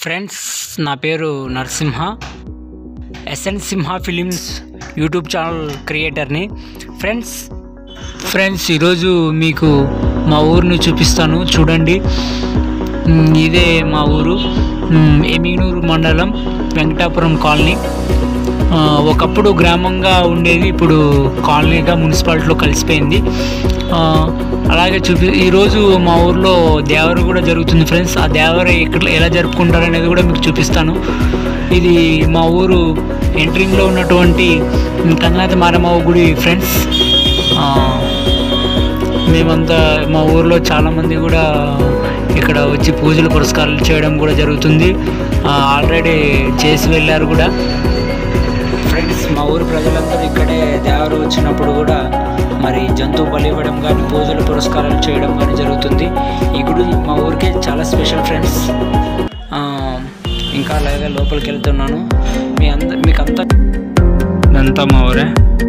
Friends నా పేరు Narasimha S N Simha films YouTube channel క్రియేటర్ని ఫ్రెండ్స్ ఫ్రెండ్స్ ఈరోజు మీకు మా ఊరిని చూపిస్తాను చూడండి మ్, ఇదే మా ఊరు మ్, ఎమిగనూరు మండలం వెంకటాపురం కాలనీ ఆ, ఒకప్పుడు గ్రామంగా ఉండేది ఇప్పుడు కాలనీగా మున్సిపాలిటీలో కలిసిపోయింది ఆ, అలాగే చూపి ఈరోజు మా ఊర్లో దేవర కూడా జరుగుతుంది ఫ్రెండ్స్ ఆ దేవర ఇక్కడ ఎలా జరుపుకుంటారు అనేది కూడా మీకు చూపిస్తాను ఇది మా ఊరు ఎంట్రింగ్లో ఉన్నటువంటి కన్నాథ మారమ్మ గుడి ఫ్రెండ్స్ ఆ, మేమంతా మా ఊర్లో చాలామంది కూడా ఇక్కడ వచ్చి పూజలు పురస్కారాలు చేయడం కూడా జరుగుతుంది ఆల్రెడీ చేసి వెళ్ళారు కూడా ఫ్రెండ్స్ మా ఊరు ప్రజలందరూ ఇక్కడే దేవరు వచ్చినప్పుడు కూడా మరి జంతువు బలి ఇవ్వడం కానీ పూజలు పురస్కారాలు చేయడం కానీ జరుగుతుంది ఈ గుడి మా ఊరికే చాలా స్పెషల్ ఫ్రెండ్స్ ఆ, ఇంకా అలాగే లోపలికి వెళ్తున్నాను మీ అంద మీకు అంతా ఇదంతా మా ఊరే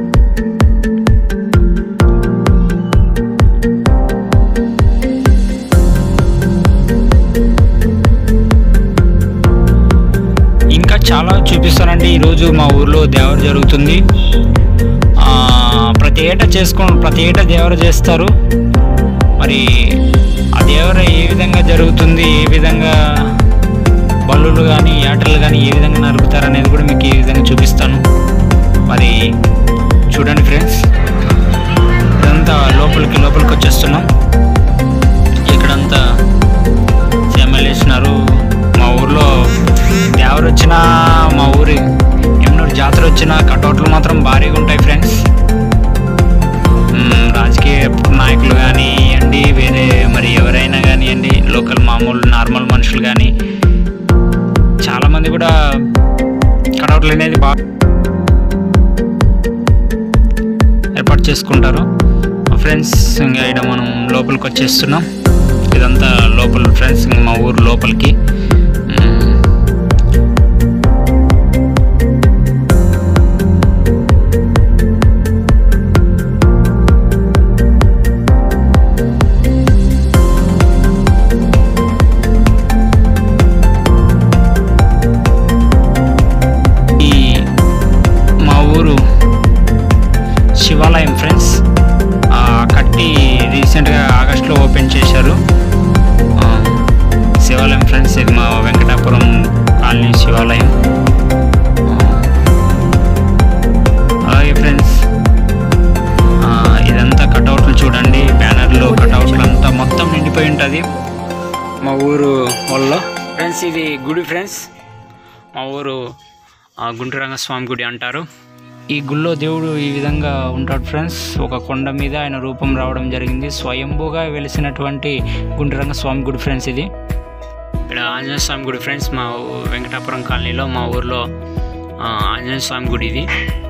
ఇంకా చాలా చూపిస్తానండి ఈరోజు మా ఊర్లో దేవర జరుగుతుంది ఆ, ప్రతి ఏటా చేసుకో ప్రతి ఏటా దేవర చేస్తారు మరి ఆ దేవర ఏ విధంగా జరుగుతుంది ఏ విధంగా బల్లులు కానీ ఏటలు కానీ ఏ విధంగా నరుకుతారు అనేది కూడా మీకు ఈ విధంగా చూపిస్తాను మరి చూడండి ఫ్రెండ్స్ ఇదంతా లోపలికి లోపలికి వచ్చేస్తున్నాం ఇక్కడంతా ఎమ్మెల్యే వేసినారు మా ఊర్లో దేవరు వచ్చినా మా ఊరి ఎమ్నూరు జాతర వచ్చినా కటౌట్లు మాత్రం భారీగా ఉంటాయి ఫ్రెండ్స్ మ్మ్, రాజకీయ నాయకులు కానివ్వండి వేరే మరి ఎవరైనా కానివ్వండి లోకల్ మామూలు నార్మల్ మనుషులు కానీ చాలామంది కూడా కటౌట్లు అనేది బాగా ఏర్పాటు చేసుకుంటారు ఫ్రెండ్స్ ఇంకా ఇక్కడ మనం లోపలికి వచ్చేస్తున్నాం ఇదంతా లోపల ఫ్రెండ్స్ ఇంక మా ఊరు లోపలికి మ్మ్. ఈ మా ఊరు శివాలయం ఫ్రెండ్స్ ఆ, కట్టి రీసెంట్గా ఆగస్ట్లో ఓపెన్ చేశారు ఆ, శివాలయం ఫ్రెండ్స్ ఇది మా వెంకటాపురం కాలనీ శివాలయం ఆ, అలాగే ఫ్రెండ్స్ ఆ, ఇదంతా కటౌట్లు చూడండి బ్యానర్లు కటౌట్లు అంతా మొత్తం నిండిపోయి ఉంటుంది మా ఊరు వల్ల ఫ్రెండ్స్ ఇది గుడి ఫ్రెండ్స్ మా ఊరు ఆ, గుంటూరంగ స్వామి గుడి అంటారు ఈ గుళ్ళో దేవుడు ఈ విధంగా ఉంటాడు ఫ్రెండ్స్ ఒక కొండ మీద ఆయన రూపం రావడం జరిగింది స్వయంభూగా వెలిసినటువంటి గుంటూరంగ స్వామి గుడి ఫ్రెండ్స్ ఇది ఇక్కడ ఆంజనేయ స్వామి గుడి ఫ్రెండ్స్ మా ఊ- వెంకటాపురం కాలనీలో మా ఊర్లో ఆ, ఆంజనేయ స్వామి గుడి ఇది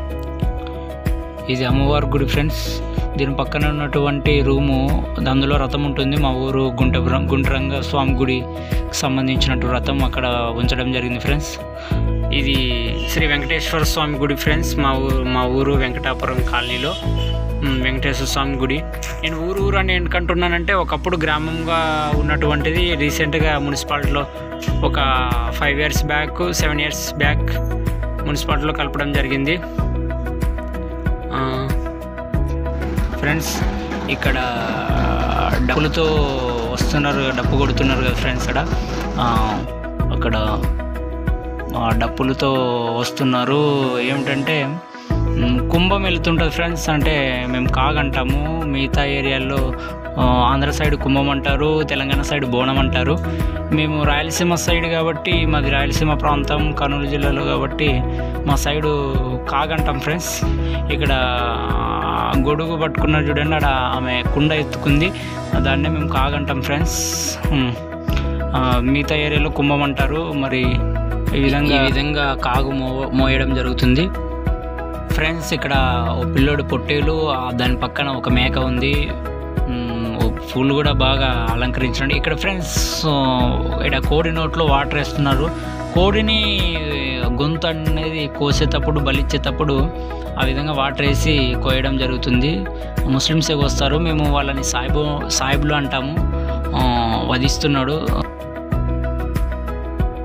ఇది అమ్మవారి గుడి ఫ్రెండ్స్ దీని పక్కన ఉన్నటువంటి రూము అందులో రథం ఉంటుంది మా ఊరు గుంటపురం గుంటరంగ స్వామి గుడికి సంబంధించినట్టు రథం అక్కడ ఉంచడం జరిగింది ఫ్రెండ్స్ ఇది శ్రీ వెంకటేశ్వర స్వామి గుడి ఫ్రెండ్స్ మా ఊరు మా ఊరు వెంకటాపురం కాలనీలో మ్, వెంకటేశ్వర స్వామి గుడి నేను ఊరు ఊరు అని ఎందుకంటున్నానంటే ఒకప్పుడు గ్రామంగా ఉన్నటువంటిది రీసెంట్గా మున్సిపాలిటీలో ఒక five years back seven years back మున్సిపాలిటీలో కలపడం జరిగింది ఆ, ఫ్రెండ్స్ ఇక్కడ డబ్బులతో వస్తున్నారు డబ్బు కొడుతున్నారు కదా ఫ్రెండ్స్ అక్కడ ఆ, అక్కడ ఆ, డప్పులతో వస్తున్నారు ఏమిటంటే మ్, కుంభం వెళ్తుంటుంది ఫ్రెండ్స్ అంటే మేము కాగంటాము మిగతా ఏరియాల్లో ఆ, ఆంధ్ర సైడ్ కుంభం అంటారు తెలంగాణ సైడ్ బోనం అంటారు మేము రాయలసీమ సైడ్ కాబట్టి మాది రాయలసీమ ప్రాంతం కర్నూలు జిల్లాలో కాబట్టి మా సైడు కాగంటాం ఫ్రెండ్స్ ఇక్కడ గొడుగు పట్టుకున్నారు చూడండి ఆడ ఆమె కుండ ఎత్తుకుంది దాన్నే మేము కాగంటాం ఫ్రెండ్స్ మ్. ఆ, మిగతా ఏరియాలో కుంభం అంటారు మరి ఈ విధంగా ఈ విధంగా కాగు మో మోయడం జరుగుతుంది ఫ్రెండ్స్ ఇక్కడ ఓ పిల్లోడు పొట్టేలు ఆ దాని పక్కన ఒక మేక ఉంది మ్, ఓ పూలు కూడా బాగా అలంకరించండి ఇక్కడ ఫ్రెండ్స్ ఇక్కడ కోడి నోట్లో వాటర్ వేస్తున్నారు కోడిని గొంతు అనేది కోసేటప్పుడు బలిచ్చేటప్పుడు ఆ విధంగా వాటర్ వేసి కోయడం జరుగుతుంది ముస్లిమ్సే వస్తారు మేము వాళ్ళని సాయిబు సాయిబులు అంటాము ఆ, వధిస్తున్నాడు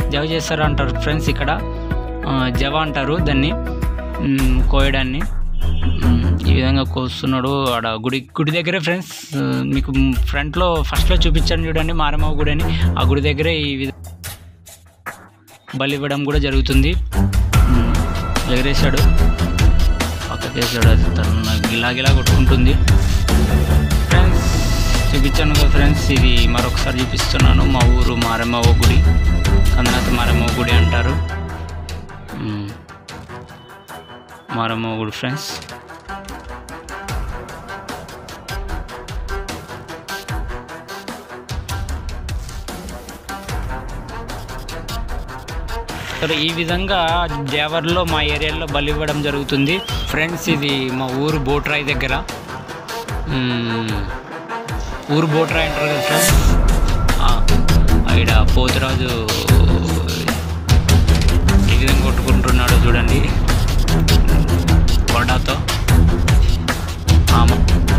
జవ చేస్తారు అంటారు ఫ్రెండ్స్ ఇక్కడ ఆ, జవ అంటారు దాన్ని మ్, కోయడాన్ని మ్, ఈ విధంగా కోస్తున్నాడు ఆడ గుడి గుడి దగ్గరే ఫ్రెండ్స్ ఆ, మీకు ఫ్రంట్లో ఫస్ట్లో చూపించాను చూడండి మారమ్మ గుడి అని ఆ గుడి దగ్గరే ఈ విధ బలి ఇవ్వడం కూడా జరుగుతుంది మ్, ఎగరేశాడు పక్కకేసాడు అది తను గిలాగిలా కొట్టుకుంటుంది ఫ్రెండ్స్ చూపించాను కదా ఫ్రెండ్స్ ఇది మరొకసారి చూపిస్తున్నాను మా ఊరు మారమ్మవ గుడి కందనాథ మారమ్మవ గుడి అంటారు మ్, మారమ్మవ గుడి ఫ్రెండ్స్ సరే ఈ విధంగా దేవర్లో మా ఏరియాలో బలి ఇవ్వడం జరుగుతుంది ఫ్రెండ్స్ ఇది మా ఊరు బోట్రాయి దగ్గర మ్మ్. ఊరు బోట్రాయి అంటారు కదా ఫ్రెండ్స్ ఇక్కడ పోతురాజు ఈ విధంగా కొట్టుకుంటున్నాడు చూడండి కొండతో ఆమ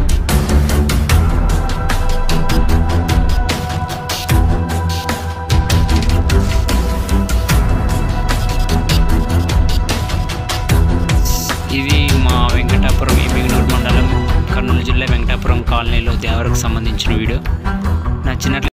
ఇది మా వెంకటాపురం ఎమ్మిగనూరు మండలం కర్నూలు జిల్లా వెంకటాపురం కాలనీలో దేవరకు సంబంధించిన వీడియో నచ్చినట్లు